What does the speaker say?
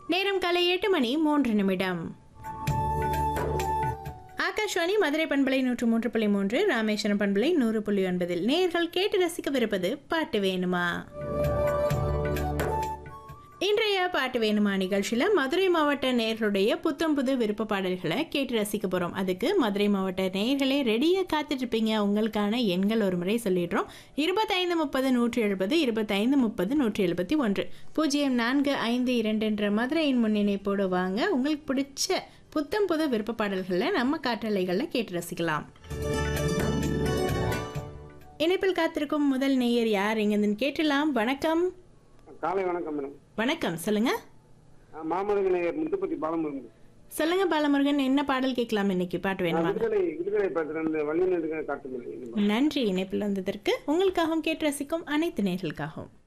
நேரம் காலை எட்டு மணி மூன்று நிமிடம் ஆகாஷ்வாணி மதுரை பண்பலை நூற்று மூன்று புள்ளி மூன்று ராமேஸ்வரம் பண்பலை நூறு புள்ளி ஒன்பதில் நேர்கள் கேட்டு ரசிக்கவிருப்பது பாட்டு வேணுமா இன்றைய பாட்டு வேணுமா நிகழ்ச்சியில் மதுரை மாவட்ட நேர்களுடைய புத்தம் புது விருப்ப பாடல்களை கேட்டு ரசிக்க போகிறோம் அதுக்கு மதுரை மாவட்ட நேர்களே ரெடியாக காத்துட்ருப்பீங்க உங்களுக்கான எண்கள் ஒரு முறை சொல்லிடுறோம் இருபத்தைந்து முப்பது நூற்றி எழுபது இருபத்தைந்து முப்பது நூற்றி எழுபத்தி ஒன்று பூஜ்ஜியம் நான்கு ஐந்து இரண்டு என்ற மதுரையின் முன்னிணைப்போடு வாங்க உங்களுக்கு பிடிச்ச புத்தம் புது விருப்ப பாடல்களை நம்ம காற்றலைகளில் கேட்டு ரசிக்கலாம் இணைப்பில் காத்திருக்கும் முதல் நேயர் யார் எங்கேருந்துன்னு கேட்டலாம் வணக்கம் காலை வணக்கம் மேடம் வணக்கம் சொல்லுங்க மாமதுக நேயர் முத்துப்பட்டி பாலமுருகன் சொல்லுங்க பாலமுருகன் என்ன பாடல் கேட்கலாம் இன்னைக்கு பாட்டு நான் வேணுமா விடுதலை விடுதலை படத்துல இருந்து வள்ளினடுக்க காட்டுமில்லை நன்றி இணைப்பில் வந்ததற்கு உங்களுக்காகவும் கேட்டு ரசிக்கும் அனைத்து நேர்களுக்காகவும்